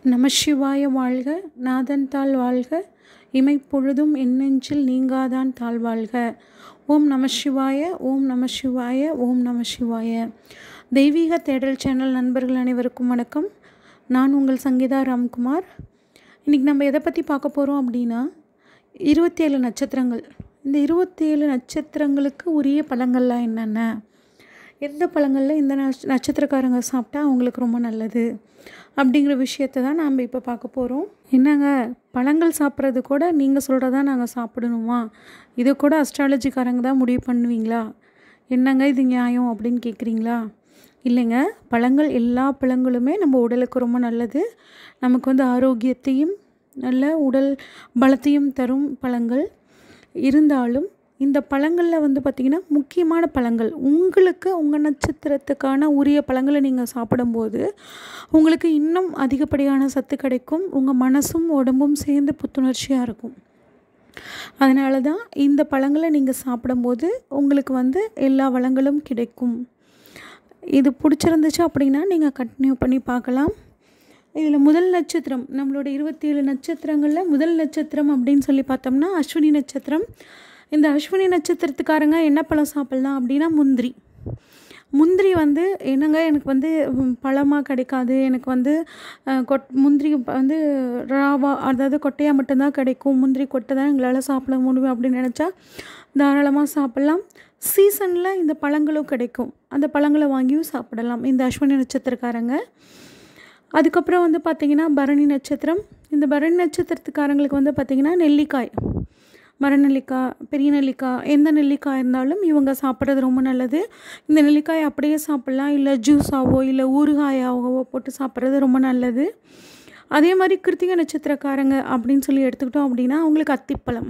நமசிவாய வாழ்க நாதன் தாள் வாழ்க இமைப்பொழுதும் எண்ணெஞ்சில் நீங்காதான் தாழ் வாழ்க ஓம் நமசிவாய ஓம் நமசிவாய ஓம் நமசிவாய தெய்வீக தேடல் சேனல் நண்பர்கள் அனைவருக்கும் வணக்கம் நான் உங்கள் சங்கீதா ராம்குமார் இன்றைக்கி நம்ம எதை பற்றி பார்க்க போகிறோம் அப்படின்னா இருபத்தேழு நட்சத்திரங்கள் இந்த இருபத்தேழு நட்சத்திரங்களுக்கு உரிய பழங்கள்லாம் என்னென்ன எந்த பழங்களில் இந்த நட்ச நட்சத்திரக்காரங்க சாப்பிட்டா அவங்களுக்கு ரொம்ப நல்லது அப்படிங்கிற விஷயத்த தான் நாம் இப்போ பார்க்க போகிறோம் என்னங்க பழங்கள் சாப்பிட்றது கூட நீங்கள் சொல்கிறதா நாங்கள் சாப்பிடணுமா இது கூட அஸ்ட்ராலஜிக்காரங்க தான் முடிவு பண்ணுவீங்களா என்னங்க இது நியாயம் அப்படின்னு கேட்குறீங்களா இல்லைங்க பழங்கள் எல்லா பழங்களுமே நம்ம உடலுக்கு ரொம்ப நல்லது நமக்கு வந்து ஆரோக்கியத்தையும் நல்ல உடல் பலத்தையும் தரும் பழங்கள் இருந்தாலும் இந்த பழங்களில் வந்து பார்த்திங்கன்னா முக்கியமான பழங்கள் உங்களுக்கு உங்கள் நட்சத்திரத்துக்கான உரிய பழங்களை நீங்கள் சாப்பிடும்போது உங்களுக்கு இன்னும் அதிகப்படியான சத்து கிடைக்கும் உங்கள் மனசும் உடம்பும் சேர்ந்து புத்துணர்ச்சியாக இருக்கும் அதனால தான் இந்த பழங்களை நீங்கள் சாப்பிடும்போது உங்களுக்கு வந்து எல்லா வளங்களும் கிடைக்கும் இது பிடிச்சிருந்துச்சு அப்படின்னா நீங்கள் கண்டினியூ பண்ணி பார்க்கலாம் இதில் முதல் நட்சத்திரம் நம்மளோட இருபத்தி ஏழு நட்சத்திரங்களில் முதல் நட்சத்திரம் அப்படின்னு சொல்லி பார்த்தோம்னா அஸ்வினி நட்சத்திரம் இந்த அஸ்வினி நட்சத்திரத்துக்காரங்க என்ன பழம் சாப்பிட்லாம் அப்படின்னா முந்திரி முந்திரி வந்து என்னங்க எனக்கு வந்து பழமாக கிடைக்காது எனக்கு வந்து கொட் முந்திரி வந்து ராவா அதாவது கொட்டையாக மட்டும்தான் கிடைக்கும் முந்திரி கொட்டை தான் எங்களால் சாப்பிட முடியும் அப்படின்னு நினச்சா தாராளமாக சாப்பிட்லாம் சீசனில் இந்த பழங்களும் கிடைக்கும் அந்த பழங்களை வாங்கியும் சாப்பிடலாம் இந்த அஸ்வினி நட்சத்திரக்காரங்க அதுக்கப்புறம் வந்து பார்த்திங்கன்னா பரணி நட்சத்திரம் இந்த பரணி நட்சத்திரத்துக்காரங்களுக்கு வந்து பார்த்திங்கன்னா நெல்லிக்காய் மர நெல்லிக்காய் பெரிய நெல்லிக்காய் எந்த நெல்லிக்காய் இருந்தாலும் இவங்க சாப்பிட்றது ரொம்ப நல்லது இந்த நெல்லிக்காய் அப்படியே சாப்பிட்லாம் இல்லை ஜூஸாவோ இல்லை ஊறுகாயாகவோ போட்டு சாப்பிட்றது ரொம்ப நல்லது அதே மாதிரி கிருத்திகை நட்சத்திரக்காரங்க அப்படின்னு சொல்லி எடுத்துக்கிட்டோம் அப்படின்னா அவங்களுக்கு அத்திப்பழம்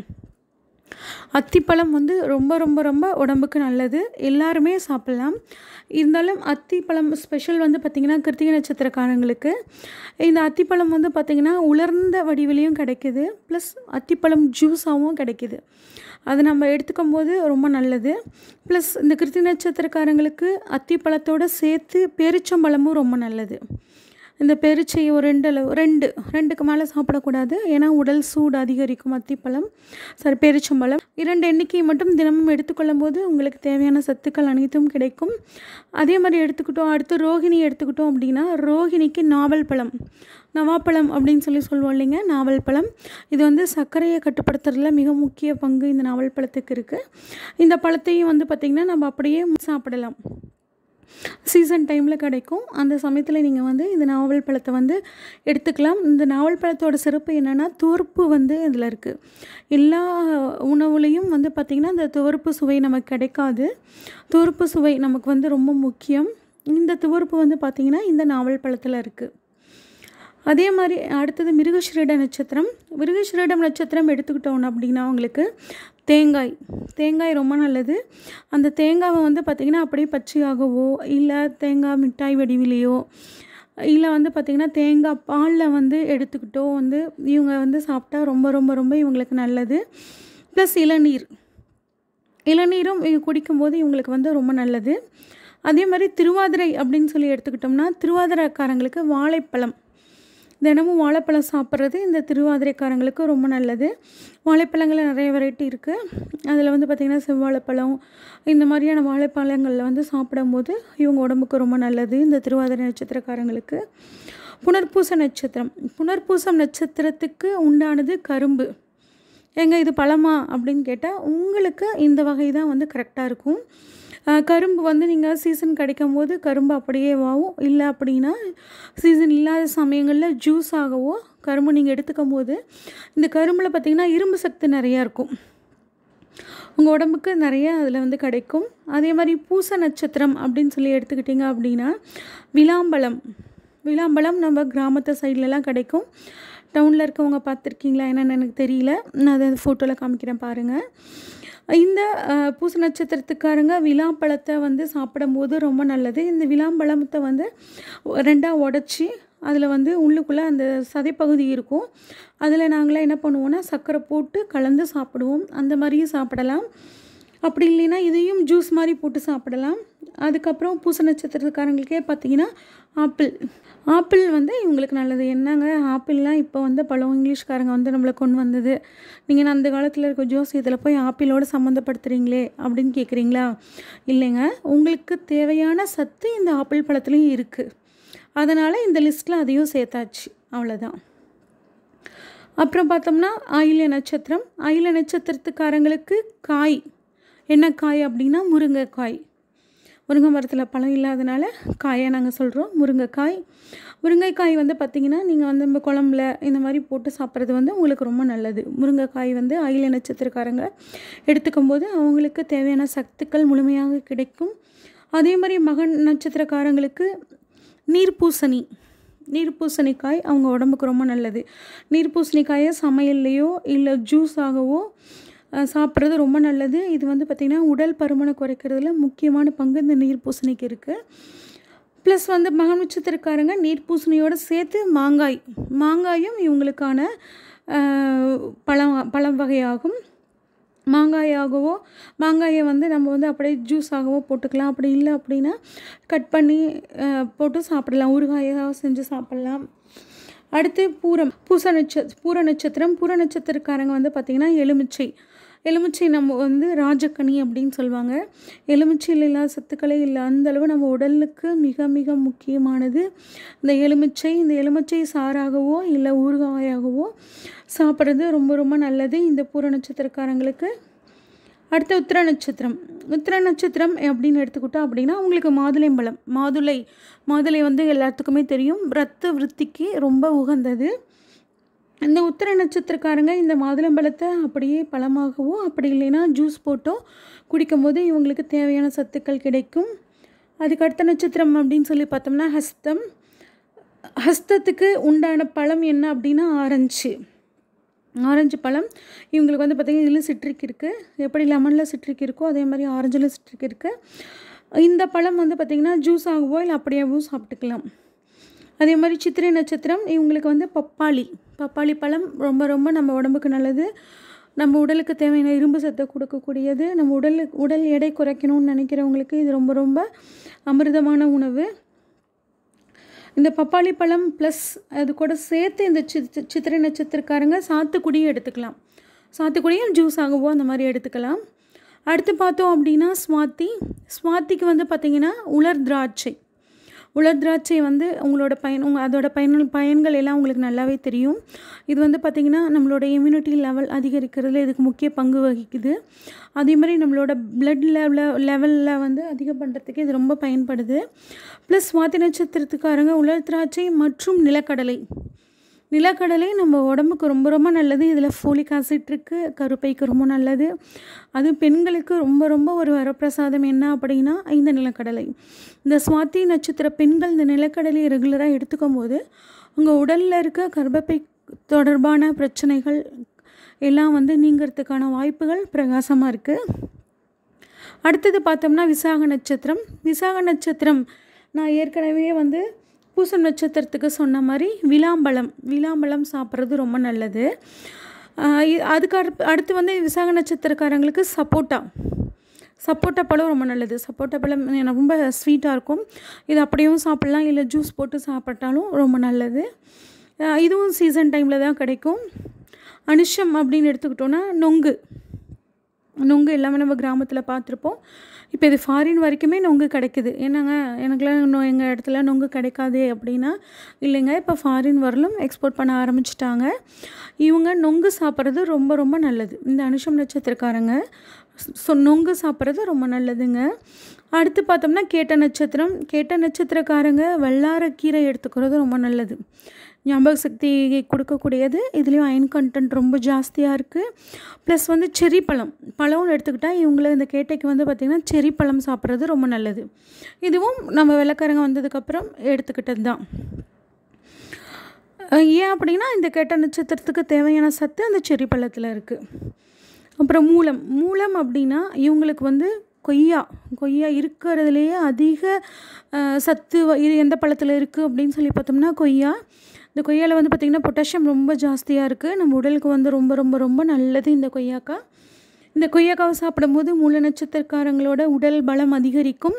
அத்திப்பழம் வந்து ரொம்ப ரொம்ப ரொம்ப உடம்புக்கு நல்லது எல்லாருமே சாப்பிட்லாம் இருந்தாலும் அத்திப்பழம் ஸ்பெஷல் வந்து பார்த்திங்கன்னா கிருத்திகை நட்சத்திரக்காரங்களுக்கு இந்த அத்திப்பழம் வந்து பார்த்திங்கன்னா உலர்ந்த வடிவிலையும் கிடைக்கிது ப்ளஸ் அத்திப்பழம் ஜூஸாகவும் கிடைக்கிது அது நம்ம எடுத்துக்கும் போது ரொம்ப நல்லது ப்ளஸ் இந்த கிருத்திகை நட்சத்திரக்காரங்களுக்கு அத்திப்பழத்தோடு சேர்த்து பேரிச்சம்பழமும் ரொம்ப நல்லது இந்த பெருச்சை ஒரு ரெண்டு அளவு ரெண்டு ரெண்டுக்கு மேலே சாப்பிடக்கூடாது ஏன்னா உடல் சூடு அதிகரிக்கும் அத்திப்பழம் சரி பெருச்சம்பழம் இரண்டு எண்ணிக்கையை மட்டும் தினமும் எடுத்துக்கொள்ளும் போது உங்களுக்கு தேவையான சத்துக்கள் அனைத்தும் கிடைக்கும் அதே மாதிரி எடுத்துக்கிட்டோம் அடுத்து ரோகிணி எடுத்துக்கிட்டோம் அப்படின்னா ரோகிணிக்கு நாவல் பழம் நவாப்பழம் அப்படின்னு சொல்லி சொல்லுவோம் இல்லைங்க நாவல் பழம் இது வந்து சர்க்கரையை கட்டுப்படுத்துறதுல மிக முக்கிய பங்கு இந்த நாவல் பழத்துக்கு இருக்குது இந்த பழத்தையும் வந்து பார்த்திங்கன்னா நம்ம அப்படியே சாப்பிடலாம் சீசன் டைமில் கிடைக்கும் அந்த சமயத்தில் நீங்கள் வந்து இந்த நாவல் பழத்தை வந்து எடுத்துக்கலாம் இந்த நாவல் பழத்தோட சிறப்பு என்னென்னா துவர்ப்பு வந்து இதில் இருக்குது எல்லா உணவுலேயும் வந்து பார்த்திங்கன்னா இந்த துவர்ப்பு சுவை நமக்கு கிடைக்காது துவர்ப்பு சுவை நமக்கு வந்து ரொம்ப முக்கியம் இந்த துவர்ப்பு வந்து பார்த்திங்கன்னா இந்த நாவல் பழத்தில் இருக்குது அதே மாதிரி அடுத்தது மிருகஸ்ரீட நட்சத்திரம் மிருகஸ்ரீடம் நட்சத்திரம் எடுத்துக்கிட்டோம் அப்படின்னா அவங்களுக்கு தேங்காய் தேங்காய் ரொம்ப நல்லது அந்த தேங்காவை வந்து பார்த்திங்கன்னா அப்படியே பச்சையாகவோ இல்லை தேங்காய் மிட்டாய் வடிவிலையோ இல்லை வந்து பார்த்திங்கன்னா தேங்காய் பாலில் வந்து எடுத்துக்கிட்டோ வந்து இவங்க வந்து சாப்பிட்டா ரொம்ப ரொம்ப ரொம்ப இவங்களுக்கு நல்லது ப்ளஸ் இளநீர் இளநீரும் குடிக்கும்போது இவங்களுக்கு வந்து ரொம்ப நல்லது அதே மாதிரி திருவாதிரை அப்படின்னு சொல்லி எடுத்துக்கிட்டோம்னா திருவாதிரைக்காரங்களுக்கு வாழைப்பழம் தினமும் வாழைப்பழம் சாப்பிட்றது இந்த திருவாதிரைக்காரங்களுக்கு ரொம்ப நல்லது வாழைப்பழங்களில் நிறைய வெரைட்டி இருக்குது அதில் வந்து பார்த்திங்கன்னா செவ்வாழைப்பழம் இந்த மாதிரியான வாழைப்பழங்களில் வந்து சாப்பிடும்போது இவங்க உடம்புக்கு ரொம்ப நல்லது இந்த திருவாதிரை நட்சத்திரக்காரங்களுக்கு புனர்பூச நட்சத்திரம் புனர்பூசம் நட்சத்திரத்துக்கு உண்டானது கரும்பு எங்க இது பழமா அப்படின்னு கேட்டால் உங்களுக்கு இந்த வகை தான் வந்து கரெக்டாக இருக்கும் கரும்பு வந்து நீங்கள் சீசன் கிடைக்கும் போது கரும்பு அப்படியே ஆகும் இல்லை அப்படின்னா சீசன் இல்லாத சமயங்களில் ஜூஸ் ஆகவோ கரும்பு நீங்கள் எடுத்துக்கும் போது இந்த கரும்பில் பார்த்திங்கன்னா இரும்பு சக்தி நிறையா இருக்கும் உங்கள் உடம்புக்கு நிறைய அதில் வந்து கிடைக்கும் அதே மாதிரி பூச நட்சத்திரம் அப்படின்னு சொல்லி எடுத்துக்கிட்டிங்க அப்படின்னா விளாம்பழம் விளாம்பழம் நம்ம கிராமத்து சைட்லலாம் கிடைக்கும் டவுனில் இருக்கவங்க பார்த்துருக்கீங்களா என்னென்னு எனக்கு தெரியல நான் அதை ஃபோட்டோவில் காமிக்கிறேன் பாருங்கள் இந்த பூச நட்சத்திரத்துக்காரங்க விளாம்பழத்தை வந்து சாப்பிடும்போது ரொம்ப நல்லது இந்த விளாம்பழத்தை வந்து ரெண்டாக உடச்சி அதில் வந்து உள்ளுக்குள்ளே அந்த சதைப்பகுதி இருக்கும் அதில் நாங்களாம் என்ன பண்ணுவோன்னா சர்க்கரை போட்டு கலந்து சாப்பிடுவோம் அந்த மாதிரியும் சாப்பிடலாம் அப்படி இல்லைன்னா இதையும் ஜூஸ் மாதிரி போட்டு சாப்பிடலாம் அதுக்கப்புறம் பூச நட்சத்திரக்காரங்களுக்கே பார்த்தீங்கன்னா ஆப்பிள் ஆப்பிள் வந்து இவங்களுக்கு நல்லது என்னங்க ஆப்பிள்லாம் இப்போ வந்து பழம் இங்கிலீஷ்காரங்க வந்து நம்மளை கொண்டு வந்தது நீங்கள் அந்த காலத்தில் இருக்க ஜோசியத்தில் போய் ஆப்பிளோடு சம்மந்தப்படுத்துகிறீங்களே அப்படின்னு கேட்குறீங்களா இல்லைங்க உங்களுக்கு தேவையான சத்து இந்த ஆப்பிள் பழத்துலேயும் இருக்குது அதனால் இந்த லிஸ்ட்டில் அதையும் சேர்த்தாச்சு அவ்வளோதான் அப்புறம் பார்த்தோம்னா ஆயில நட்சத்திரம் ஆயில நட்சத்திரத்துக்காரங்களுக்கு காய் என்ன காய் அப்படின்னா முருங்கைக்காய் முருங்கை மரத்தில் பழம் இல்லாதனால காயை நாங்கள் சொல்கிறோம் முருங்கைக்காய் முருங்கைக்காய் வந்து பார்த்திங்கன்னா நீங்கள் வந்து நம்ம குழம்புல இந்த மாதிரி போட்டு சாப்பிட்றது வந்து உங்களுக்கு ரொம்ப நல்லது முருங்கைக்காய் வந்து ஆயில நட்சத்திரக்காரங்க எடுத்துக்கும் போது அவங்களுக்கு தேவையான சத்துக்கள் முழுமையாக கிடைக்கும் அதே மாதிரி மகன் நட்சத்திரக்காரங்களுக்கு நீர்ப்பூசணி நீர்ப்பூசணிக்காய் அவங்க உடம்புக்கு ரொம்ப நல்லது நீர்ப்பூசணிக்காயை சமையல்லையோ இல்லை ஜூஸாகவோ சாப்பிட்றது ரொம்ப நல்லது இது வந்து பார்த்திங்கன்னா உடல் பருமனை குறைக்கிறதுல முக்கியமான பங்கு இந்த நீர்ப்பூசணிக்கு இருக்குது ப்ளஸ் வந்து மகன் நட்சத்திரக்காரங்க நீர்ப்பூசணியோடு சேர்த்து மாங்காய் மாங்காயும் இவங்களுக்கான பழம் பழம் வகையாகும் மாங்காயாகவோ மாங்காயை வந்து நம்ம வந்து அப்படியே ஜூஸாகவோ போட்டுக்கலாம் அப்படி இல்லை அப்படின்னா கட் பண்ணி போட்டு சாப்பிடலாம் ஊறுகாயாக செஞ்சு சாப்பிட்லாம் அடுத்து பூரம் பூச நட்ச பூர நட்சத்திரம் பூர நட்சத்திரக்காரங்க வந்து பார்த்திங்கன்னா எலுமிச்சை எலுமிச்சை நம்ம வந்து ராஜக்கனி அப்படின்னு சொல்லுவாங்க எலுமிச்சையில் இல்லாத சத்துக்களே இல்லை அந்தளவு நம்ம உடலுக்கு மிக மிக முக்கியமானது இந்த எலுமிச்சை இந்த எலுமிச்சை சாறாகவோ இல்லை ஊறுகாயாகவோ சாப்பிட்றது ரொம்ப ரொம்ப நல்லது இந்த பூர நட்சத்திரக்காரங்களுக்கு அடுத்து உத்திர நட்சத்திரம் உத்திர நட்சத்திரம் அப்படின்னு எடுத்துக்கிட்டோம் அப்படின்னா அவங்களுக்கு மாதுளைம்பழம் மாதுளை மாதுளை வந்து எல்லாத்துக்குமே தெரியும் ரத்த விருத்திக்கு ரொம்ப உகந்தது இந்த உத்திர நட்சத்திரக்காரங்க இந்த மாதுளம்பழத்தை அப்படியே பழமாகவோ அப்படி இல்லைன்னா ஜூஸ் போட்டோ குடிக்கும்போது இவங்களுக்கு தேவையான சத்துக்கள் கிடைக்கும் அதுக்கு அடுத்த நட்சத்திரம் அப்படின்னு சொல்லி பார்த்தோம்னா ஹஸ்தம் ஹஸ்தத்துக்கு உண்டான பழம் என்ன அப்படின்னா ஆரஞ்சு ஆரஞ்சு பழம் இவங்களுக்கு வந்து பார்த்திங்கன்னா இதில் சிட்ரிக் இருக்குது எப்படி லெமனில் சிட்ரிக் இருக்கோ அதே மாதிரி ஆரஞ்சில் சிட்ரிக் இருக்குது இந்த பழம் வந்து பார்த்திங்கன்னா ஜூஸ் ஆகவோ இல்லை அப்படியாகவும் சாப்பிட்டுக்கலாம் அதே மாதிரி சித்திரை நட்சத்திரம் இவங்களுக்கு வந்து பப்பாளி பப்பாளி பழம் ரொம்ப ரொம்ப நம்ம உடம்புக்கு நல்லது நம்ம உடலுக்கு தேவையான இரும்பு சத்தை கொடுக்கக்கூடியது நம்ம உடல் உடல் எடை குறைக்கணும்னு நினைக்கிறவங்களுக்கு இது ரொம்ப ரொம்ப அமிர்தமான உணவு இந்த பப்பாளி பழம் ப்ளஸ் அது கூட சேர்த்து இந்த சித் சித்திரை நட்சத்திரக்காரங்க சாத்துக்குடியும் எடுத்துக்கலாம் சாத்துக்குடியும் ஜூஸ் ஆகவோ அந்த மாதிரி எடுத்துக்கலாம் அடுத்து பார்த்தோம் அப்படின்னா ஸ்வாத்தி ஸ்வாத்திக்கு வந்து பார்த்திங்கன்னா உலர் திராட்சை உலர் திராட்சை வந்து உங்களோட பயன் உங்கள் அதோட பயன் பயன்கள் எல்லாம் உங்களுக்கு நல்லாவே தெரியும் இது வந்து பார்த்திங்கன்னா நம்மளோட இம்யூனிட்டி லெவல் அதிகரிக்கிறதுல இதுக்கு முக்கிய பங்கு வகிக்குது அதே மாதிரி நம்மளோட பிளட் லெவலில் லெவலில் வந்து அதிகம் பண்ணுறதுக்கு இது ரொம்ப பயன்படுது ப்ளஸ் சுவாதி நட்சத்திரத்துக்காரங்க உலர் திராட்சை மற்றும் நிலக்கடலை நிலக்கடலை நம்ம உடம்புக்கு ரொம்ப ரொம்ப நல்லது இதில் ஃபோலிக் ஆசிட் இருக்குது கருப்பைக்கு ரொம்ப நல்லது அது பெண்களுக்கு ரொம்ப ரொம்ப ஒரு வரப்பிரசாதம் என்ன அப்படின்னா இந்த நிலக்கடலை இந்த சுவாதி நட்சத்திர பெண்கள் இந்த நிலக்கடலையை ரெகுலராக எடுத்துக்கும் போது உங்கள் உடலில் இருக்க கர்ப்பப்பை தொடர்பான பிரச்சனைகள் எல்லாம் வந்து நீங்கிறதுக்கான வாய்ப்புகள் பிரகாசமாக இருக்குது அடுத்தது பார்த்தோம்னா விசாக நட்சத்திரம் விசாக நட்சத்திரம் நான் ஏற்கனவே வந்து பூசம் நட்சத்திரத்துக்கு சொன்ன மாதிரி விளாம்பழம் விளாம்பழம் சாப்பிட்றது ரொம்ப நல்லது அதுக்கு அடுத்து வந்து விசாக நட்சத்திரக்காரங்களுக்கு சப்போட்டா சப்போட்டா பழம் ரொம்ப நல்லது சப்போட்டா பழம் ரொம்ப ஸ்வீட்டாக இருக்கும் இது அப்படியும் சாப்பிட்லாம் இல்லை ஜூஸ் போட்டு சாப்பிட்டாலும் ரொம்ப நல்லது இதுவும் சீசன் டைமில் தான் கிடைக்கும் அனுஷம் அப்படின்னு எடுத்துக்கிட்டோன்னா நொங்கு நொங்கு எல்லாமே நம்ம கிராமத்தில் பார்த்துருப்போம் இப்போ இது ஃபாரின் வரைக்குமே நொங்கு கிடைக்குது என்னங்க எனக்குலாம் இன்னும் எங்கள் இடத்துல நொங்கு கிடைக்காதே அப்படின்னா இல்லைங்க இப்போ ஃபாரின் வரலும் எக்ஸ்போர்ட் பண்ண ஆரம்பிச்சிட்டாங்க இவங்க நொங்கு சாப்பிட்றது ரொம்ப ரொம்ப நல்லது இந்த அனுஷம் நட்சத்திரக்காரங்க ஸோ நொங்கு சாப்பிட்றது ரொம்ப நல்லதுங்க அடுத்து பார்த்தோம்னா கேட்ட நட்சத்திரம் கேட்ட நட்சத்திரக்காரங்க வல்லாரக்கீரை எடுத்துக்கிறது ரொம்ப நல்லது ஞாபக சக்தி கொடுக்கக்கூடியது இதுலேயும் அயன் கண்டென்ட் ரொம்ப ஜாஸ்தியாக இருக்குது ப்ளஸ் வந்து செரி பழம் பழம்னு எடுத்துக்கிட்டால் இவங்கள இந்த கேட்டைக்கு வந்து பார்த்திங்கன்னா செரி பழம் சாப்பிட்றது ரொம்ப நல்லது இதுவும் நம்ம வெள்ளக்காரங்க வந்ததுக்கப்புறம் எடுத்துக்கிட்டது தான் ஏன் அப்படின்னா இந்த கேட்ட நட்சத்திரத்துக்கு தேவையான சத்து அந்த செரி பழத்தில் இருக்குது அப்புறம் மூலம் மூலம் அப்படின்னா இவங்களுக்கு வந்து கொய்யா கொய்யா இருக்கிறதுலையே அதிக சத்து இது எந்த பழத்தில் இருக்குது அப்படின்னு சொல்லி பார்த்தோம்னா கொய்யா இந்த கொய்யாவில் வந்து பார்த்திங்கன்னா பொட்டாசியம் ரொம்ப ஜாஸ்தியாக இருக்குது நம்ம உடலுக்கு வந்து ரொம்ப ரொம்ப ரொம்ப நல்லது இந்த கொய்யாக்காய் இந்த கொய்யாக்காவை சாப்பிடும்போது மூல நட்சத்திரக்காரங்களோட உடல் பலம் அதிகரிக்கும்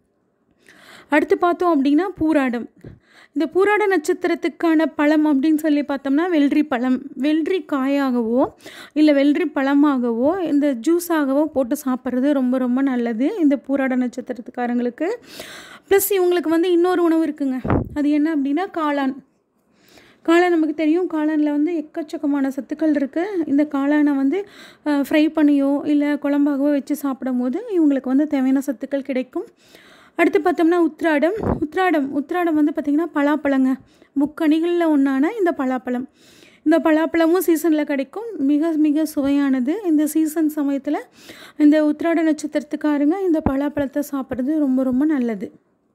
அடுத்து பார்த்தோம் அப்படின்னா பூராடம் இந்த பூராட நட்சத்திரத்துக்கான பழம் அப்படின்னு சொல்லி பார்த்தோம்னா வெள்ளரி பழம் வெள்ளரி காயாகவோ இல்லை வெள்ளரி பழமாகவோ இந்த ஜூஸாகவோ போட்டு சாப்பிட்றது ரொம்ப ரொம்ப நல்லது இந்த பூராட நட்சத்திரத்துக்காரங்களுக்கு ப்ளஸ் இவங்களுக்கு வந்து இன்னொரு உணவு இருக்குங்க அது என்ன அப்படின்னா காளான் காளான் நமக்கு தெரியும் காளானில் வந்து எக்கச்சக்கமான சத்துக்கள் இருக்குது இந்த காளானை வந்து ஃப்ரை பண்ணியோ இல்லை குழம்பாகவோ வச்சு சாப்பிடும் போது இவங்களுக்கு வந்து தேவையான சத்துக்கள் கிடைக்கும் அடுத்து பார்த்தோம்னா உத்ராடம் உத்ராடம் உத்ராடம் வந்து பார்த்திங்கன்னா பலாப்பழங்க முக்கணிகளில் ஒன்றான இந்த பலாப்பழம் இந்த பலாப்பழமும் சீசனில் கிடைக்கும் மிக மிக சுவையானது இந்த சீசன் சமயத்தில் இந்த உத்ராட நட்சத்திரத்துக்காரங்க இந்த பலாப்பழத்தை சாப்பிட்றது ரொம்ப ரொம்ப நல்லது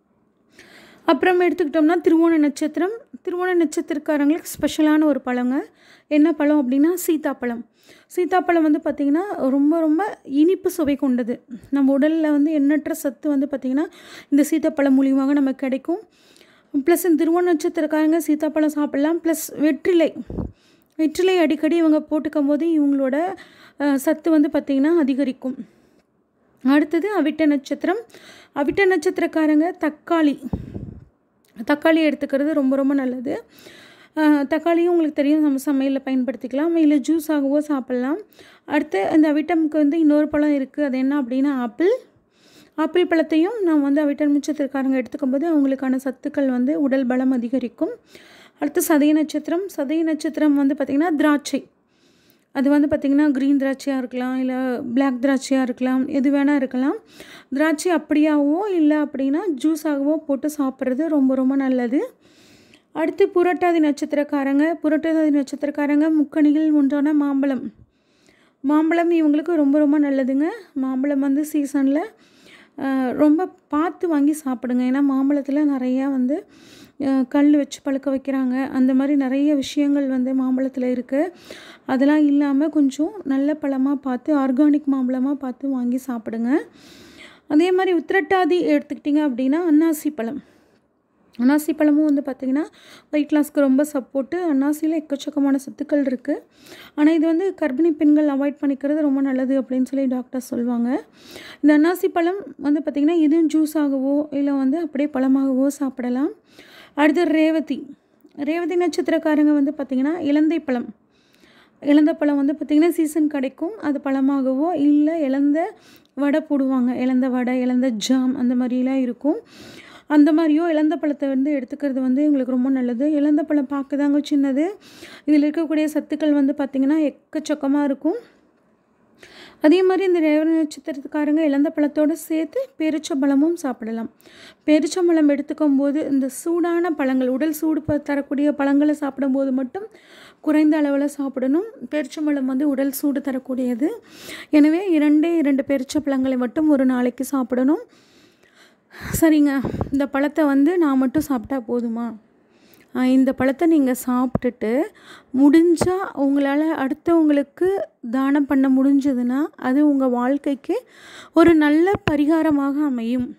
அப்புறம் எடுத்துக்கிட்டோம்னா திருவோண நட்சத்திரம் திருவோண நட்சத்திரக்காரங்களுக்கு ஸ்பெஷலான ஒரு பழங்க என்ன பழம் அப்படின்னா சீத்தாப்பழம் சீத்தாப்பழம் வந்து பார்த்திங்கன்னா ரொம்ப ரொம்ப இனிப்பு சுவை கொண்டது நம்ம உடலில் வந்து எண்ணற்ற சத்து வந்து பார்த்திங்கன்னா இந்த சீத்தாப்பழம் மூலியமாக நமக்கு கிடைக்கும் ப்ளஸ் இந்த திருவோண நட்சத்திரக்காரங்க சீத்தாப்பழம் சாப்பிட்லாம் ப்ளஸ் வெற்றிலை வெற்றிலை அடிக்கடி இவங்க போட்டுக்கும் போது இவங்களோட சத்து வந்து பார்த்திங்கன்னா அதிகரிக்கும் அடுத்தது அவிட்ட நட்சத்திரம் அவிட்ட நட்சத்திரக்காரங்க தக்காளி தக்காளி எடுத்துக்கிறது ரொம்ப ரொம்ப நல்லது தக்காளியும் உங்களுக்கு தெரியும் நம்ம சமையலில் பயன்படுத்திக்கலாம் இல்லை ஜூஸாகவோ சாப்பிட்லாம் அடுத்து இந்த அவிட்டமுக்கு வந்து இன்னொரு பழம் இருக்குது அது என்ன அப்படின்னா ஆப்பிள் ஆப்பிள் பழத்தையும் நான் வந்து அவிட்டம் நட்சத்திரக்காரங்க எடுத்துக்கும் போது அவங்களுக்கான சத்துக்கள் வந்து உடல் பலம் அதிகரிக்கும் அடுத்து சதய நட்சத்திரம் சதய நட்சத்திரம் வந்து பார்த்திங்கன்னா திராட்சை அது வந்து பார்த்திங்கன்னா க்ரீன் திராட்சையாக இருக்கலாம் இல்லை பிளாக் திராட்சையாக இருக்கலாம் எது வேணால் இருக்கலாம் திராட்சை அப்படியாகவோ இல்லை அப்படின்னா ஜூஸாகவோ போட்டு சாப்பிட்றது ரொம்ப ரொம்ப நல்லது அடுத்து புரட்டாதி நட்சத்திரக்காரங்க புரட்டாதி நட்சத்திரக்காரங்க முக்கணிகள் ஒன்றான மாம்பழம் மாம்பழம் இவங்களுக்கு ரொம்ப ரொம்ப நல்லதுங்க மாம்பழம் வந்து சீசனில் ரொம்ப பார்த்து வாங்கி சாப்பிடுங்க ஏன்னா மாம்பழத்தில் நிறையா வந்து கல் வச்சு பழுக்க வைக்கிறாங்க அந்த மாதிரி நிறைய விஷயங்கள் வந்து மாம்பழத்தில் இருக்குது அதெல்லாம் இல்லாமல் கொஞ்சம் நல்ல பழமாக பார்த்து ஆர்கானிக் மாம்பழமாக பார்த்து வாங்கி சாப்பிடுங்க அதே மாதிரி உத்திரட்டாதி எடுத்துக்கிட்டிங்க அப்படின்னா அன்னாசி பழம் அன்னாசி பழமும் வந்து பார்த்திங்கன்னா வெயிட் லாஸ்க்கு ரொம்ப சப்போர்ட்டு அன்னாசியில் எக்கச்சக்கமான சத்துக்கள் இருக்குது ஆனால் இது வந்து கர்ப்பிணி பெண்கள் அவாய்ட் பண்ணிக்கிறது ரொம்ப நல்லது அப்படின்னு சொல்லி டாக்டர் சொல்லுவாங்க இந்த அன்னாசி பழம் வந்து பார்த்திங்கன்னா இதுவும் ஜூஸாகவோ இல்லை வந்து அப்படியே பழமாகவோ சாப்பிடலாம் அடுத்து ரேவதி ரேவதி நட்சத்திரக்காரங்க வந்து பார்த்திங்கன்னா இலந்தை பழம் இலந்த பழம் வந்து பார்த்திங்கன்னா சீசன் கிடைக்கும் அது பழமாகவோ இல்லை இலந்த வடை போடுவாங்க இலந்த வடை இலந்த ஜாம் அந்த மாதிரிலாம் இருக்கும் அந்த மாதிரியோ இலந்த பழத்தை வந்து எடுத்துக்கிறது வந்து எங்களுக்கு ரொம்ப நல்லது இலந்த பழம் பார்க்க தாங்க சின்னது இதில் இருக்கக்கூடிய சத்துக்கள் வந்து பார்த்திங்கன்னா எக்கச்சக்கமாக இருக்கும் அதே மாதிரி இந்த ரேவதி நட்சத்திரத்துக்காரங்க இழந்த பழத்தோடு சேர்த்து பேரிச்சம்பழமும் சாப்பிடலாம் பேரிச்சம்பழம் எடுத்துக்கும் போது இந்த சூடான பழங்கள் உடல் சூடு தரக்கூடிய பழங்களை சாப்பிடும்போது மட்டும் குறைந்த அளவில் சாப்பிடணும் பேரிச்சம்பழம் வந்து உடல் சூடு தரக்கூடியது எனவே இரண்டே இரண்டு பேரிச்சம்பழங்களை மட்டும் ஒரு நாளைக்கு சாப்பிடணும் சரிங்க இந்த பழத்தை வந்து நான் மட்டும் சாப்பிட்டா போதுமா இந்த பழத்தை நீங்கள் சாப்பிட்டுட்டு முடிஞ்சால் உங்களால் அடுத்தவங்களுக்கு தானம் பண்ண முடிஞ்சதுன்னா அது உங்கள் வாழ்க்கைக்கு ஒரு நல்ல பரிகாரமாக அமையும்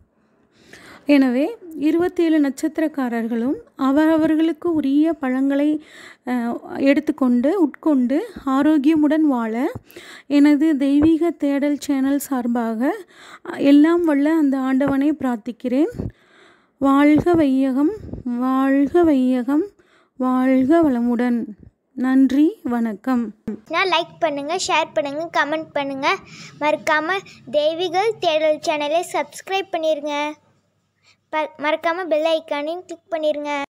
எனவே இருபத்தேழு நட்சத்திரக்காரர்களும் அவரவர்களுக்கு உரிய பழங்களை எடுத்துக்கொண்டு உட்கொண்டு ஆரோக்கியமுடன் வாழ எனது தெய்வீக தேடல் சேனல் சார்பாக எல்லாம் வல்ல அந்த ஆண்டவனை பிரார்த்திக்கிறேன் வாழ்க வையகம் வாழ்க வையகம் வாழ்க வளமுடன் நன்றி வணக்கம் லைக் பண்ணுங்கள் ஷேர் பண்ணுங்கள் கமெண்ட் பண்ணுங்கள் மறக்காமல் தெய்வீகள் தேடல் சேனலை சப்ஸ்கிரைப் பண்ணிடுங்க ப மறக்காமல் பெல் ஐக்கானையும் கிளிக் பண்ணிடுங்க